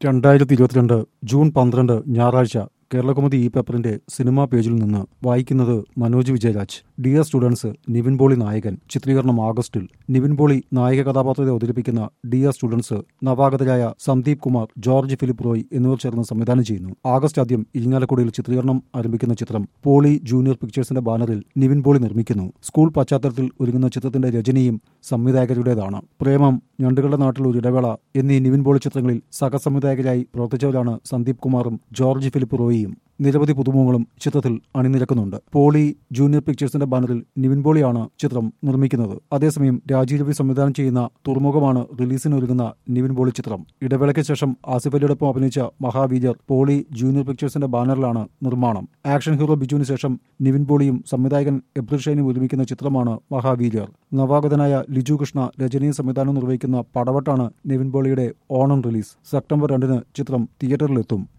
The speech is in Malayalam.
രണ്ടായിരത്തി ഇരുപത്തിരണ്ട് ജൂൺ പന്ത്രണ്ട് ഞായറാഴ്ച കേരളകൗമുദി ഈ പേപ്പറിന്റെ സിനിമാ പേജിൽ നിന്ന് വായിക്കുന്നത് മനോജ് വിജയരാജ് ഡിയർ സ്റ്റുഡൻസ് നിവിൻ പോളി നായകൻ ചിത്രീകരണം ആഗസ്റ്റിൽ നിവിൻ പോളി നായക കഥാപാത്രത്തെ അവതരിപ്പിക്കുന്ന ഡിയർ സ്റ്റുഡൻസ് നവാഗതരായ Sandeep Kumar George Philip Roy എന്നിവർ ചേർന്ന് സംവിധാനം ചെയ്യുന്നു ആഗസ്റ്റ് ആദ്യം ഇരിങ്ങാലക്കുടയിൽ ചിത്രീകരണം ആരംഭിക്കുന്ന ചിത്രം പോളി ജൂനിയർ പിക്ചേഴ്സിന്റെ ബാനറിൽ നിവിൻ പോളി നിർമ്മിക്കുന്നു സ്കൂൾ പശ്ചാത്തലത്തിൽ ഒരുങ്ങുന്ന ചിത്രത്തിന്റെ രചനയും സംവിധായകരുടേതാണ് പ്രേമം ഞണ്ടുകളുടെ നാട്ടിൽ ഒരു ഇടവേള എന്നീ നിവിൻ പോളി ചിത്രങ്ങളിൽ സഹസംവിധായകരായി പ്രവർത്തിച്ചവരാണ് സന്ദീപ് കുമാറും ജോർജ് ഫിലിപ്പ് റോയിയും നിരവധി പുതുമുഖങ്ങളും ചിത്രത്തിൽ അണിനിരക്കുന്നുണ്ട് പോളി ജൂനിയർ പിക്ചേഴ്സിന്റെ ബാനറിൽ നിവിൻ പോളിയാണ് ചിത്രം നിർമ്മിക്കുന്നത് അതേസമയം രാജീവ് രവി സംവിധാനം ചെയ്യുന്ന തുറമുഖമാണ് റിലീസിന് ഒരുങ്ങുന്ന നിവിൻ പോളി ചിത്രം ഇടവേളയ്ക്ക് ശേഷം ആസിഫ് അലിയോടൊപ്പം അഭിനയിച്ച മഹാവീര്യർ പോളി ജൂനിയർ പിക്ചേഴ്സിന്റെ ബാനറിലാണ് നിർമ്മാണം ആക്ഷൻ ഹീറോ ബിജുവിന് ശേഷം നിവിൻ പോളിയും സംവിധായകൻ എബ്രിൽ ഷൈനും ഒരുമിക്കുന്ന ചിത്രമാണ് മഹാവീര്യർ നവാഗതനായ ലിജു കൃഷ്ണ രചനയും സംവിധാനവും നിർവഹിക്കുന്ന പടവട്ടാണ് നിവിൻ പോളിയുടെ ഓണം റിലീസ് സെപ്റ്റംബർ രണ്ടിന് ചിത്രം തിയേറ്ററിലെത്തും